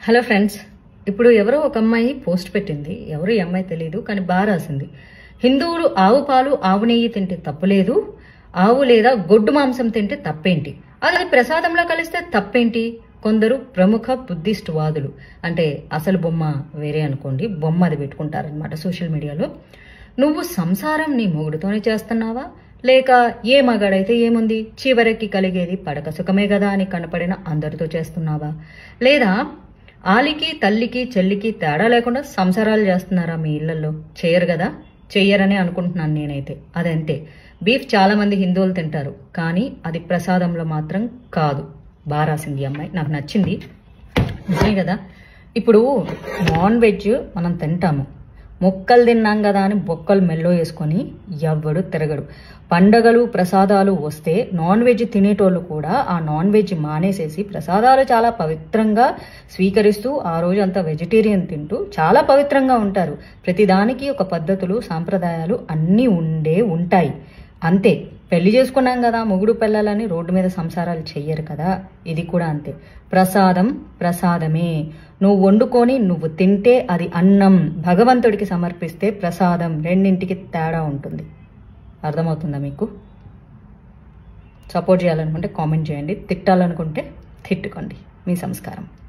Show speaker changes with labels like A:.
A: hello friends ఇప్పుడు ఎవరో ఒక అమ్మాయి పోస్ట్ పెట్టింది ఎవరు ఈ అమ్మాయి తెలియదు కానీ బాగా రాసింది హిందువులు ఆవు పాలు ఆవు నెయ్యి తింటే తప్పులేదు ఆవు లేదా గొడ్డు మాంసం తింటే తప్పేంటి అది ప్రసాదంలో కలిస్తే తప్పేంటి కొందరు ప్రముఖ బుద్ధిస్ట్ వాదులు అంటే అసలు బొమ్మ వేరే అనుకోండి బొమ్మ అది పెట్టుకుంటారనమాట సోషల్ మీడియాలో నువ్వు సంసారం నీ మొగుడుతోనే చేస్తున్నావా లేక ఏ మగాడైతే ఏముంది చివరికి కలిగేది పడక సుఖమే కదా అని కనపడిన అందరితో చేస్తున్నావా లేదా ఆలికి తల్లికి చెల్లికి తేడా లేకుండా సంసారాలు చేస్తున్నారా మీ ఇళ్లలో చేయరు కదా చెయ్యరని అనుకుంటున్నాను నేనైతే అదంతే బీఫ్ చాలా మంది హిందువులు తింటారు కానీ అది ప్రసాదంలో మాత్రం కాదు బాగా రాసింది ఈ అమ్మాయి నాకు నచ్చింది నిజమే కదా ఇప్పుడు నాన్ వెజ్ మనం తింటాము మొక్కలు తిన్నాం కదా అని బొక్కలు మెల్లో వేసుకొని ఎవ్వడు తిరగడు పండగలు ప్రసాదాలు వస్తే నాన్ వెజ్ తినేటోళ్ళు కూడా ఆ నాన్ వెజ్ మానేసేసి ప్రసాదాలు చాలా పవిత్రంగా స్వీకరిస్తూ ఆ రోజు అంతా వెజిటేరియన్ తింటూ చాలా పవిత్రంగా ఉంటారు ప్రతిదానికి ఒక పద్ధతులు సాంప్రదాయాలు అన్నీ ఉండే ఉంటాయి అంతే పెళ్లి చేసుకున్నాం కదా మొగుడు పిల్లలని రోడ్డు మీద సంసారాలు చెయ్యరు కదా ఇది కూడా అంతే ప్రసాదం ప్రసాదమే నువ్వు వండుకొని నువ్వు తింటే అది అన్నం భగవంతుడికి సమర్పిస్తే ప్రసాదం రెండింటికి తేడా ఉంటుంది అర్థమవుతుందా మీకు సపోర్ట్ చేయాలనుకుంటే కామెంట్ చేయండి తిట్టాలనుకుంటే తిట్టుకోండి మీ సంస్కారం